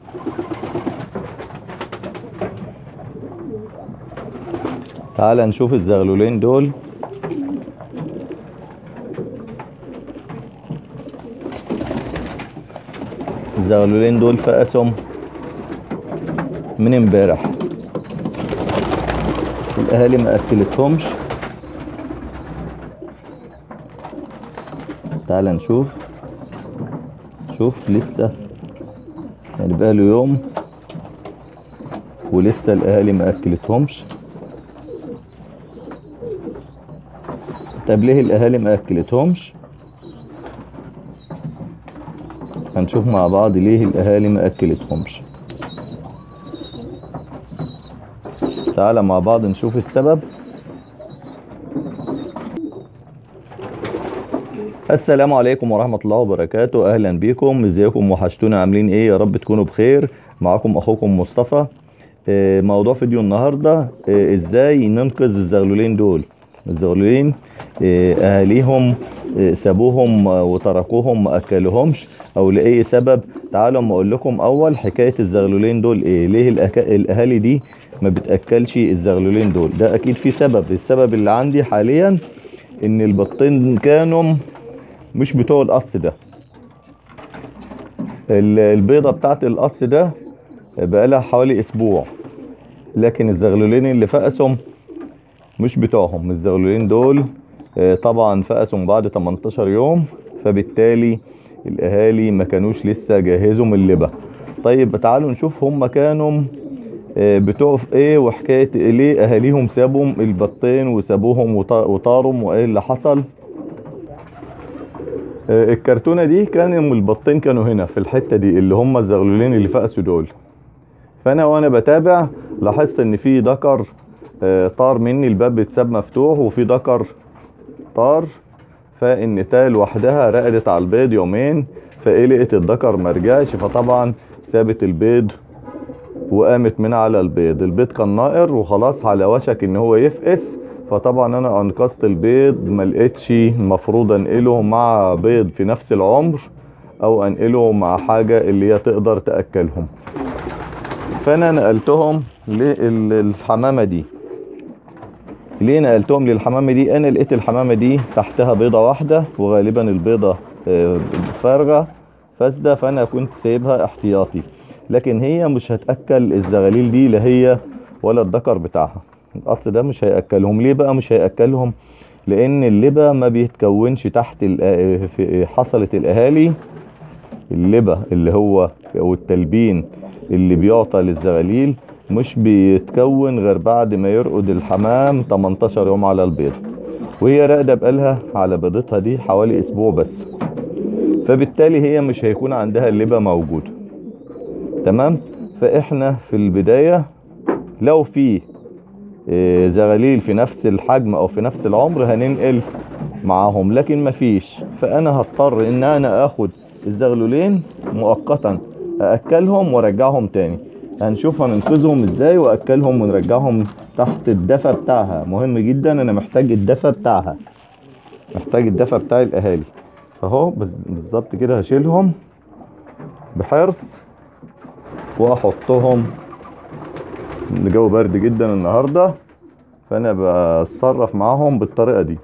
تعال نشوف الزغلولين دول الزغلولين دول فقسهم من امبارح الاهالي ما اكلتهمش تعال نشوف شوف لسه يعني بقاله يوم ولسه الاهالي ما اكلتهمش طب ليه الاهالي ما اكلتهمش هنشوف مع بعض ليه الاهالي ما اكلتهمش تعالى مع بعض نشوف السبب السلام عليكم ورحمة الله وبركاته اهلا بيكم ازيكم وحشتونا عاملين ايه يا رب تكونوا بخير معاكم اخوكم مصطفى آه، موضوع فيديو النهاردة آه، ازاي ننقذ الزغلولين دول الزغلولين آه، اهاليهم آه، سابوهم آه، وتركوهم ما اكلوهمش او لاي سبب تعالوا اما اقول لكم اول حكاية الزغلولين دول ايه ليه الأكا- الاهالي دي ما بتاكلش الزغلولين دول ده اكيد في سبب السبب اللي عندي حاليا ان البطين كانوا مش بتوع القص ده ال- البيضة بتاعت القص ده بقالها حوالي اسبوع لكن الزغلولين اللي فقسهم مش بتوعهم الزغلولين دول آه، طبعا فقسهم بعد 18 يوم فبالتالي الاهالي ما كانوش لسه جهزوا من اللبة طيب تعالوا نشوف هم كانوا آه، بتوع في ايه وحكاية ليه اهاليهم سابهم البطين وسابوهم وط- وطارهم وايه اللي حصل آه، الكرتونة دي كان البطين كانوا هنا في الحتة دي اللي هم الزغلولين اللي فقسوا دول فانا وانا بتابع لاحظت ان في ذكر آه، طار مني الباب بيتساب مفتوح وفي ذكر طار فالنتاية لوحدها رقدت على البيض يومين فقلقت الذكر مرجعش فطبعا سابت البيض وقامت من على البيض البيض كان نائر وخلاص على وشك ان هو يفقس فطبعا انا انقذت البيض ما لقيتش المفروض انقله مع بيض في نفس العمر او انقله مع حاجة اللي هي تقدر تأكلهم فانا نقلتهم للحمامة دي ليه نقلتهم للحمامة دي انا لقيت الحمامة دي تحتها بيضة واحدة وغالبا البيضة آه، فارغة فاسدة فانا كنت سايبها احتياطي لكن هي مش هتأكل الزغاليل دي لا هي ولا الذكر بتاعها القص ده مش هيأكلهم ليه بقى مش هيأكلهم لان اللبة ما بيتكونش تحت الأ- في حصلة الاهالي اللبة اللي هو او التلبين اللي بيعطى للزغاليل مش بيتكون غير بعد ما يرقد الحمام 18 يوم على البيض وهي راقده بقالها على بيضتها دي حوالي اسبوع بس فبالتالي هي مش هيكون عندها اللبة موجودة تمام فاحنا في البداية لو في آه، زغاليل في نفس الحجم او في نفس العمر هننقل معاهم لكن مفيش فانا هضطر ان انا اخد الزغلولين مؤقتا ااكلهم وارجعهم تاني هنشوف هننقذهم ازاي واكلهم ونرجعهم تحت الدفى بتاعها مهم جدا انا محتاج الدفى بتاعها محتاج الدفى بتاع الاهالي فهو بز- بالظبط كده هشيلهم بحرص واحطهم الجو برد جدا النهارده فانا بتصرف معاهم بالطريقه دي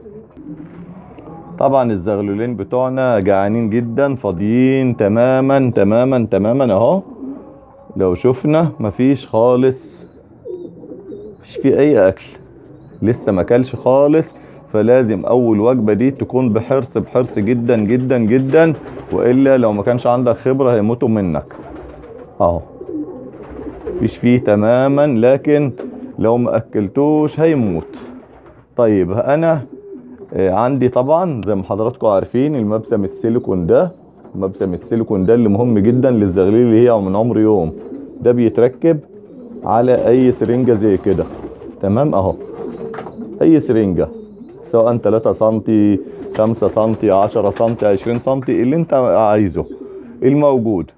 طبعا الزغلولين بتوعنا جعانين جدا فاضيين تماما تماما تماما اهو لو شفنا مفيش خالص مفيش فيه اي اكل لسه ما اكلش خالص فلازم اول وجبه دي تكون بحرص بحرص جدا جدا جدا والا لو ما كانش عندك خبره هيموتوا منك اهو مفيش فيه تماما لكن لو ما اكلتوش هيموت طيب انا آه، عندي طبعا زي ما حضراتكم عارفين المبسم السيليكون ده مبسم السيليكون ده اللي مهم جدا للزغليل اللي هي من عمر يوم ده بيتركب على اي سرنجة زي كده تمام اهو اي سرنجة سواء 3 سنتي 5 سنتي 10 سنتي 20 سنتي اللي انت عايزه الموجود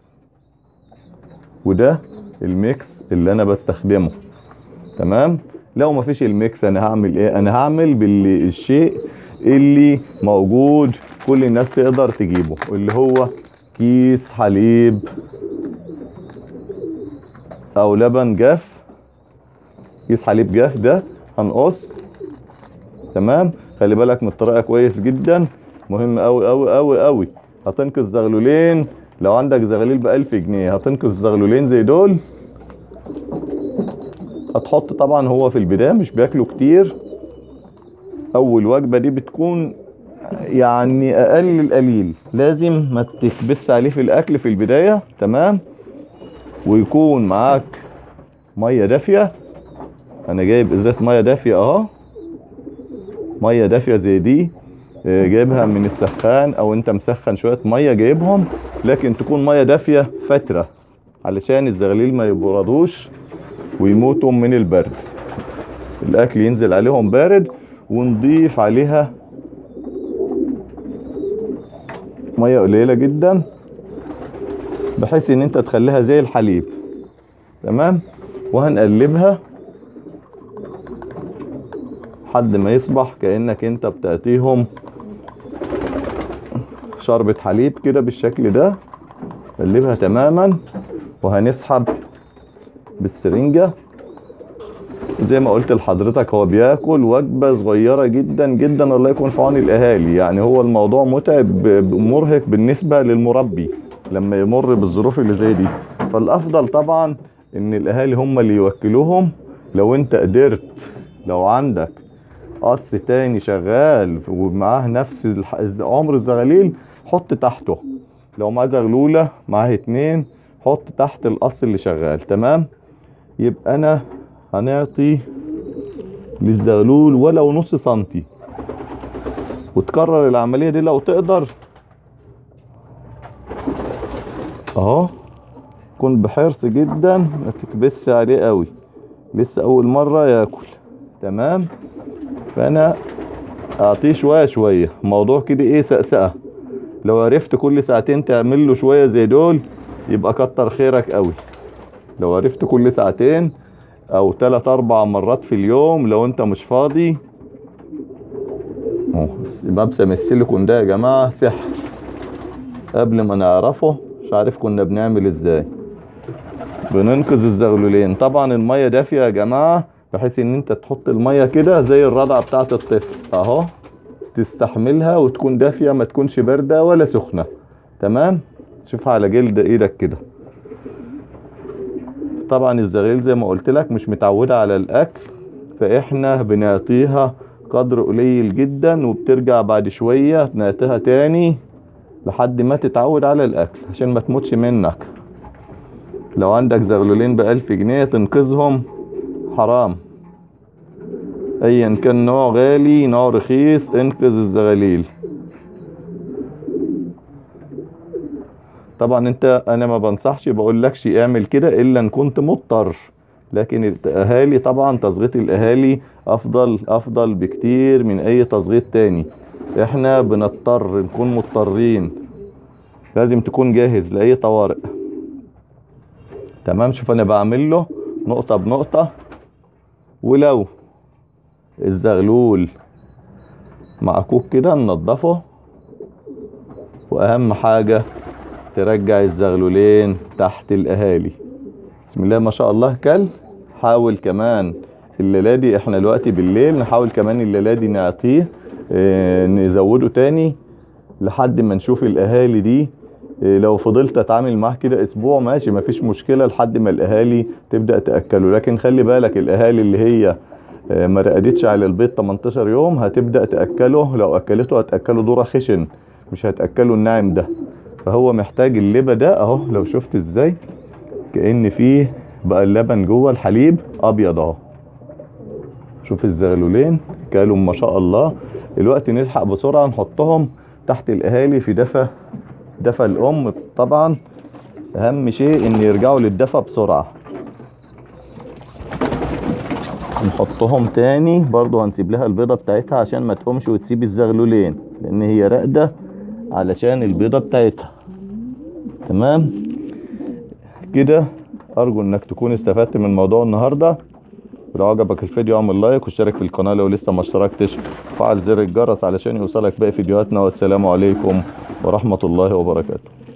وده الميكس اللي انا بستخدمه تمام لو مفيش الميكس انا هعمل ايه انا هعمل بالشيء اللي موجود كل الناس تقدر تجيبه اللي هو كيس حليب او لبن جاف كيس حليب جاف ده هنقص تمام خلي بالك من الطريقه كويس جدا مهم قوي قوي قوي قوي هتنقذ زغلولين لو عندك زغليل بألف جنيه هتنقذ زغلولين زي دول هتحط طبعا هو في البداية مش بياكلوا كتير أول وجبة دي بتكون يعني أقل القليل لازم ما تكبس عليه في الأكل في البداية تمام ويكون معاك مية دافية أنا جايب إزازة مية دافية أهو مية دافية زي دي آه، جايبها من السخان او انت مسخن شوية مية جايبهم لكن تكون مية دافية فترة علشان الزغاليل ما يبردوش ويموتوا من البرد الاكل ينزل عليهم بارد ونضيف عليها مية قليلة جدا بحيث ان انت تخليها زي الحليب تمام وهنقلبها لحد ما يصبح كأنك انت بتعطيهم شربة حليب كده بالشكل ده قلبها تماما وهنسحب بالسرنجة زي ما قلت لحضرتك هو بياكل وجبة صغيرة جدا جدا الله يكون في عون الأهالي يعني هو الموضوع متعب مرهق بالنسبة للمربي لما يمر بالظروف اللي زي دي فالأفضل طبعا إن الأهالي هم اللي يوكلوهم لو أنت قدرت لو عندك قص تاني شغال ومعاه نفس الح- عمر الزغاليل حط تحته لو معاه زغلولة معاه اتنين حط تحت القص اللي شغال تمام يبقى انا هنعطي للزغلول ولو نص سنتي وتكرر العملية دي لو تقدر اهو كن بحرص جدا ما تكبس عليه قوي لسه اول مرة ياكل تمام فانا اعطيه شويه شويه موضوع كده ايه سقسقه لو عرفت كل ساعتين تعمل له شويه زي دول يبقى كتر خيرك قوي لو عرفت كل ساعتين او تلات اربع مرات في اليوم لو انت مش فاضي اهو مبسم السيليكون ده يا جماعه سحر قبل ما نعرفه مش عارف كنا بنعمل ازاي بننقذ الزغلولين طبعا الميه دافيه يا جماعه بحيث ان انت تحط الميه كده زي الرضعه بتاعه الطفل اهو تستحملها وتكون دافيه ما تكونش بارده ولا سخنه تمام شوفها على جلد ايدك كده طبعا الزغيل زي ما قلت لك مش متعوده على الاكل فاحنا بنعطيها قدر قليل جدا وبترجع بعد شويه نعطيها تاني لحد ما تتعود على الاكل عشان ما تموتش منك لو عندك زغلولين بألف جنيه تنقذهم حرام ايا كان نوع غالي نوع رخيص انقذ الزغاليل طبعا انت انا ما بنصحش بقول لكش اعمل كده الا ان كنت مضطر لكن الاهالي طبعا تصغيط الاهالي افضل افضل بكتير من اي تصغيط تاني احنا بنضطر نكون مضطرين لازم تكون جاهز لاي طوارئ تمام شوف انا بعمل له نقطة بنقطة ولو الزغلول معكوك كده ننضفه واهم حاجة ترجع الزغلولين تحت الاهالي بسم الله ما شاء الله كل حاول كمان الليلة دي احنا دلوقتي بالليل نحاول كمان الليلة دي نعطيه اه نزوده تاني لحد ما نشوف الاهالي دي اه لو فضلت اتعامل معاه كده اسبوع ماشي مفيش مشكلة لحد ما الاهالي تبدأ تأكله لكن خلي بالك الاهالي اللي هي اه ما رقدتش على البيض 18 يوم هتبدأ تأكله لو اكلته هتأكله ذرة خشن مش هتأكله الناعم ده فهو محتاج اللبة ده اهو لو شفت ازاي كأن فيه بقى اللبن جوه الحليب ابيض اهو شوف الزغلولين كالوا ما شاء الله الوقت نلحق بسرعة نحطهم تحت الاهالي في دفا دفا الام طبعا اهم شيء ان يرجعوا للدفا بسرعة نحطهم تاني برضو هنسيب لها البيضة بتاعتها عشان ما تقومش وتسيب الزغلولين لان هي راقدة علشان البيضة بتاعتها تمام كده ارجو انك تكون استفدت من موضوع النهارده لو عجبك الفيديو اعمل لايك واشترك في القناه لو لسه ما اشتركتش وفعل زر الجرس علشان يوصلك باقي فيديوهاتنا والسلام عليكم ورحمه الله وبركاته